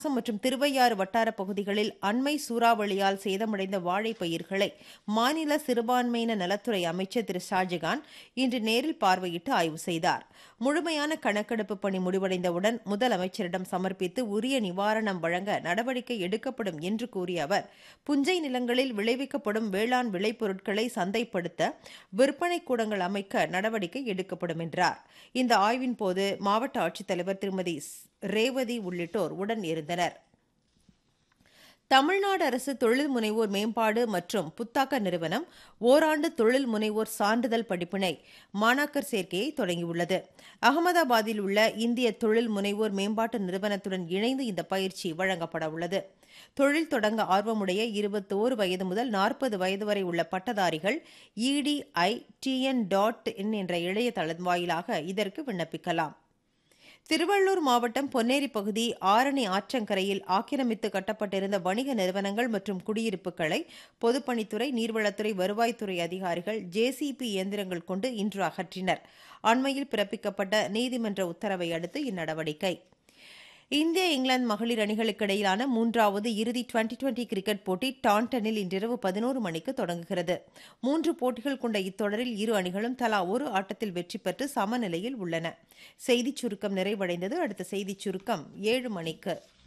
மற்றும் திருவையாறு வட்டார பகுதிகளில் அண்மை சூறாவளியால் சேதமடைந்த வாழை பயிர்களை மாநில சிறுபான்மையின நலத்துறை அமைச்சர் திரு ஷாஜகான் இன்று நேரில் பார்வையிட்டு ஆய்வு செய்தார் முழுமையான கணக்கெடுப்பு பணி முடிவடைந்தவுடன் முதலமைச்சரிடம் சமர்ப்பித்து உரிய நிவாரணம் வழங்க நடவடிக்கை எடுக்கப்படும் என்று கூறிய அவர் புஞ்சை நிலங்களில் விளைவிக்கப்படும் வேளாண் விளைபொருட்களை சந்தைப்படுத்த விற்பனை கூடங்கள் அமைக்க நடவடிக்கை எடுக்கப்படும் என்றார் இந்த ஆய்வின் போது மாவட்ட ஆட்சித்தலைவர் திருமதி ரேவதி உள்ளிட்டோர் உடன் இருந்தனர் தமிழ்நாடு அரசு தொழில் முனைவோர் மேம்பாடு மற்றும் புத்தாக்க நிறுவனம் ஓராண்டு தொழில் முனைவோர் சான்றிதழ் படிப்பினை மாணாக்கர் சேர்க்கையை தொடங்கியுள்ளது அகமதாபாத்தில் உள்ள இந்திய தொழில் முனைவோர் மேம்பாட்டு நிறுவனத்துடன் இணைந்து இந்த பயிற்சி வழங்கப்பட உள்ளது தொழில் தொடங்க ஆர்வமுடைய இருபத்தோரு வயது முதல் நாற்பது வயது வரை உள்ள பட்டதாரிகள் இடிஐ டிஎன் டாட் இன் என்ற இணையதளம் வாயிலாக இதற்கு விண்ணப்பிக்கலாம் திருவள்ளூர் மாவட்டம் பொன்னேரி பகுதி ஆரணி ஆற்றங்கரையில் ஆக்கிரமித்து கட்டப்பட்டிருந்த வணிக நிறுவனங்கள் மற்றும் குடியிருப்புகளை பொதுப்பணித்துறை நீர்வளத்துறை வருவாய்த்துறை அதிகாரிகள் ஜேசிபி இயந்திரங்கள் கொண்டு இன்று அகற்றினர் அண்மையில் பிறப்பிக்கப்பட்ட நீதிமன்ற உத்தரவை அடுத்து இந்நடவடிக்கை இந்திய இங்கிலாந்து மகளிர் அணிகளுக்கு இடையிலான மூன்றாவது இறுதி டுவெண்டி டுவெண்டி கிரிக்கெட் போட்டி டாண்டனில் இன்றிரவு பதினோரு மணிக்கு தொடங்குகிறது மூன்று போட்டிகள் கொண்ட இத்தொடரில் இரு அணிகளும் தலா ஒரு ஆட்டத்தில் வெற்றி பெற்று சமநிலையில் உள்ளன செய்திச் சுருக்கம் நிறைவடைந்தது அடுத்த செய்திச் சுருக்கம் ஏழு மணிக்கு